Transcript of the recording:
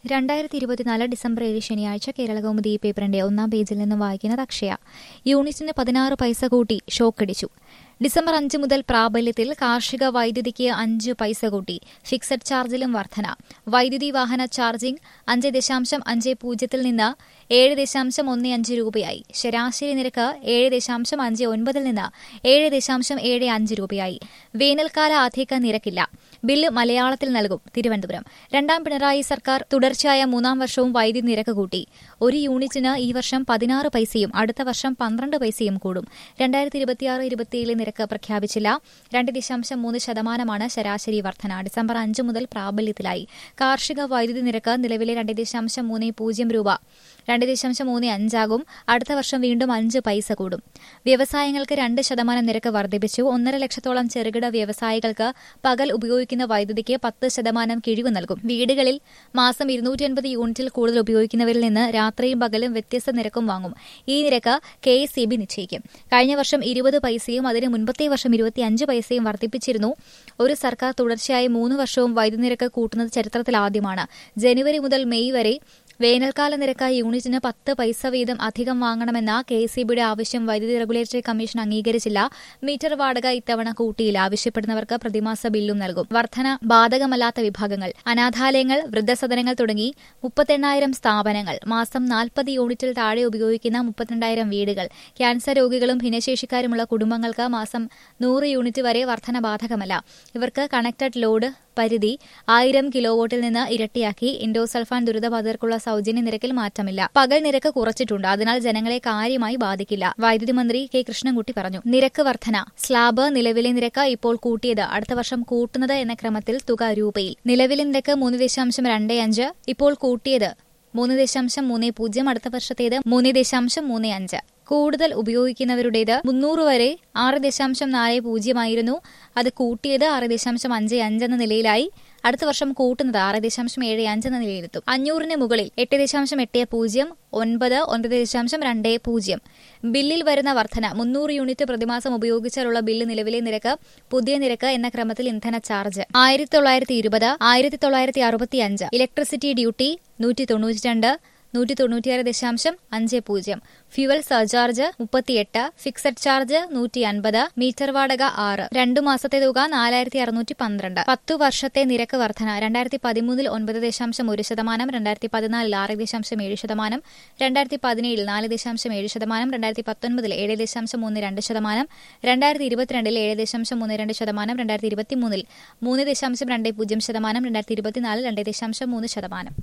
രണ്ടായിരത്തി ഇരുപത്തിനാല് ഡിസംബർ ഏഴ് ശനിയാഴ്ച കേരളകൗമുദി ഈ പേപ്പറിന്റെ ഒന്നാം പേജിൽ നിന്നും വായിക്കുന്നത് അക്ഷയ യൂണിറ്റിന് പതിനാറ് പൈസ കൂട്ടി ഷോക്കടിച്ചു ഡിസംബർ അഞ്ച് മുതൽ പ്രാബല്യത്തിൽ കാർഷിക വൈദ്യുതിക്ക് അഞ്ച് പൈസ കൂട്ടി ഫിക്സഡ് ചാർജിലും വർധന വൈദ്യുതി വാഹന ചാർജിംഗ് അഞ്ച് ദശാംശം അഞ്ച് പൂജ്യത്തിൽ നിന്ന് ഏഴ് ദശാംശം ഒന്ന് അഞ്ച് രൂപയായി ശരാശരി നിരക്ക് ഏഴ് ദശാംശം അഞ്ച് ഒൻപതിൽ നിന്ന് ഏഴ് ദശാംശം ഏഴ് അഞ്ച് രൂപയായി വേനൽക്കാല അധിക നിരക്കില്ല ബില്ല് മലയാളത്തിൽ നൽകും തിരുവനന്തപുരം രണ്ടാം പിണറായി സർക്കാർ തുടർച്ചയായ മൂന്നാം വർഷവും വൈദ്യുതി നിരക്ക് കൂട്ടി ഒരു യൂണിറ്റിന് ഈ വർഷം പതിനാറ് പൈസയും അടുത്ത വർഷം പന്ത്രണ്ട് പൈസയും കൂടും രണ്ടായിരത്തി ഇരുപത്തിയാറ് ഇരുപത്തിയേഴിലെ നിരക്ക് പ്രഖ്യാപിച്ചില്ല രണ്ട് ദശാംശം മൂന്ന് ശതമാനമാണ് ശരാശരി വർധന ഡിസംബർ അഞ്ച് മുതൽ പ്രാബല്യത്തിലായി കാർഷിക വൈദ്യുതി നിരക്ക് നിലവിലെ രണ്ട് ദശാംശം മൂന്ന് പൂജ്യം രൂപ രണ്ട് ദശാംശം മൂന്ന് അഞ്ചാകും അടുത്ത വർഷം വീണ്ടും അഞ്ച് പൈസ കൂടും വ്യവസായങ്ങൾക്ക് രണ്ട് ശതമാനം നിരക്ക് വർദ്ധിപ്പിച്ചു ഒന്നര ലക്ഷത്തോളം ചെറുകിട വ്യവസായികൾക്ക് പകൽ ഉപയോഗിക്കുന്ന വൈദ്യുതിക്ക് പത്ത് ശതമാനം കിഴിവ് നൽകും വീടുകളിൽ മാസം ഇരുന്നൂറ്റി അൻപത് യൂണിറ്റിൽ കൂടുതൽ ഉപയോഗിക്കുന്നവരിൽ നിന്ന് രാത്രിയും പകലും വ്യത്യസ്ത നിരക്കും വാങ്ങും ഈ നിരക്ക് കെ എസ് സി ബി നിശ്ചയിക്കും കഴിഞ്ഞ വർഷം ഇരുപത് പൈസയും അതിന് മുൻപത്തെ വർഷം ഇരുപത്തിയഞ്ച് പൈസയും വർദ്ധിപ്പിച്ചിരുന്നു ഒരു സർക്കാർ തുടർച്ചയായി മൂന്ന് വർഷവും വൈദ്യുതി നിരക്ക് കൂട്ടുന്നത് ചരിത്രത്തിലാദ്യമാണ് ജനുവരി മുതൽ മെയ് വരെ വേനൽക്കാല നിരക്ക് യൂണിറ്റിന് പത്ത് പൈസ വീതം അധികം വാങ്ങണമെന്ന കെ സി ബിയുടെ ആവശ്യം വൈദ്യുതി റെഗുലേറ്ററി കമ്മീഷൻ അംഗീകരിച്ചില്ല മീറ്റർ വാടക ഇത്തവണ കൂട്ടിയില്ല ആവശ്യപ്പെടുന്നവർക്ക് പ്രതിമാസ ബില്ലും നൽകും വർധന ബാധകമല്ലാത്ത വിഭാഗങ്ങൾ അനാഥാലയങ്ങൾ വൃദ്ധസദനങ്ങൾ തുടങ്ങി മുപ്പത്തെണ്ണായിരം സ്ഥാപനങ്ങൾ മാസം നാൽപ്പത് യൂണിറ്റിൽ താഴെ ഉപയോഗിക്കുന്ന മുപ്പത്തിരണ്ടായിരം വീടുകൾ ക്യാൻസർ രോഗികളും ഭിന്നശേഷിക്കാരുമുള്ള കുടുംബങ്ങൾക്ക് മാസം നൂറ് യൂണിറ്റ് വരെ വർധന ബാധകമല്ല ഇവർക്ക് കണക്റ്റഡ് ലോഡ് പരിധി ആയിരം കിലോവോട്ടിൽ നിന്ന് ഇരട്ടിയാക്കി ഇൻഡോസൾഫാൻ ദുരിതബാധിതർക്കുള്ള സൌജന്യ നിരക്കിൽ മാറ്റമില്ല പകൽ നിരക്ക് കുറച്ചിട്ടുണ്ട് അതിനാൽ ജനങ്ങളെ കാര്യമായി ബാധിക്കില്ല വൈദ്യുതി മന്ത്രി കെ കൃഷ്ണൻകുട്ടി പറഞ്ഞു നിരക്ക് വർധന സ്ലാബ് നിലവിലെ നിരക്ക് ഇപ്പോൾ കൂട്ടിയത് അടുത്ത വർഷം കൂട്ടുന്നത് എന്ന ക്രമത്തിൽ തുക രൂപയിൽ നിലവിലെ നിരക്ക് മൂന്ന് ദശാംശം രണ്ട് അഞ്ച് ഇപ്പോൾ കൂട്ടിയത് മൂന്ന് ദശാംശം മൂന്ന് പൂജ്യം അടുത്ത വർഷത്തേത് മൂന്ന് ദശാംശം മൂന്ന് അഞ്ച് കൂടുതൽ ഉപയോഗിക്കുന്നവരുടേത് മുന്നൂറ് വരെ ആറ് ദശാംശം നാല് പൂജ്യമായിരുന്നു അത് കൂട്ടിയത് ആറ് ദശാംശം അഞ്ച് അഞ്ച് എന്ന നിലയിലായി അടുത്ത വർഷം കൂട്ടുന്നത് ആറ് ദശാംശം ഏഴ് അഞ്ച് എന്ന നിലയിലെത്തും അഞ്ഞൂറിന് മുകളിൽ എട്ട് ദശാംശം എട്ട് പൂജ്യം ഒൻപത് ഒൻപത് ദശാംശം രണ്ട് പൂജ്യം ബില്ലിൽ വരുന്ന വർധന മുന്നൂറ് യൂണിറ്റ് പ്രതിമാസം ഉപയോഗിച്ചാലുള്ള ബില്ല് നിലവിലെ നിരക്ക് പുതിയ നിരക്ക് എന്ന ക്രമത്തിൽ ഇന്ധന ചാർജ് ആയിരത്തി തൊള്ളായിരത്തി ഇരുപത് ആയിരത്തി തൊള്ളായിരത്തി അറുപത്തി അഞ്ച് ഇലക്ട്രിസിറ്റി ഡ്യൂട്ടി നൂറ്റി തൊണ്ണൂറ്റി രണ്ട് നൂറ്റി തൊണ്ണൂറ്റിയാറ് ദശാംശം അഞ്ച് പൂജ്യം ഫ്യുവൽ സർചാർജ് മുപ്പത്തിയെട്ട് ഫിക്സഡ് ചാർജ് നൂറ്റി അൻപത് മീറ്റർ വാടക ആറ് രണ്ടു മാസത്തെ തുക നാലായിരത്തി അറുന്നൂറ്റി പന്ത്രണ്ട് പത്തു വർഷത്തെ നിരക്ക് വർധന രണ്ടായിരത്തി പതിമൂന്നിൽ ഒൻപത് ദശാംശം ഒരു ശതമാനം രണ്ടായിരത്തി പതിനാലിൽ ആറ് ദശാംശം ഏഴ് ശതമാനം രണ്ടായിരത്തി പതിനേഴിൽ നാല് ദശാംശം ഏഴ് ശതമാനം രണ്ടായിരത്തി പത്തൊൻപതിൽ ഏഴ് ദശാംശം മൂന്ന് രണ്ട് ശതമാനം രണ്ടായിരത്തി ഇരുപത്തിരണ്ടിൽ ഏഴ് ദശാംശം മൂന്ന് രണ്ട് ശതമാനം രണ്ടായിരത്തി ഇരുപത്തിമൂന്നിൽ മൂന്ന് ദശാംശം രണ്ട് പൂജ്യം ശതമാനം രണ്ടായിരത്തി ഇരുപത്തിനാലിൽ രണ്ട് ദശാംശം മൂന്ന് ശതമാനം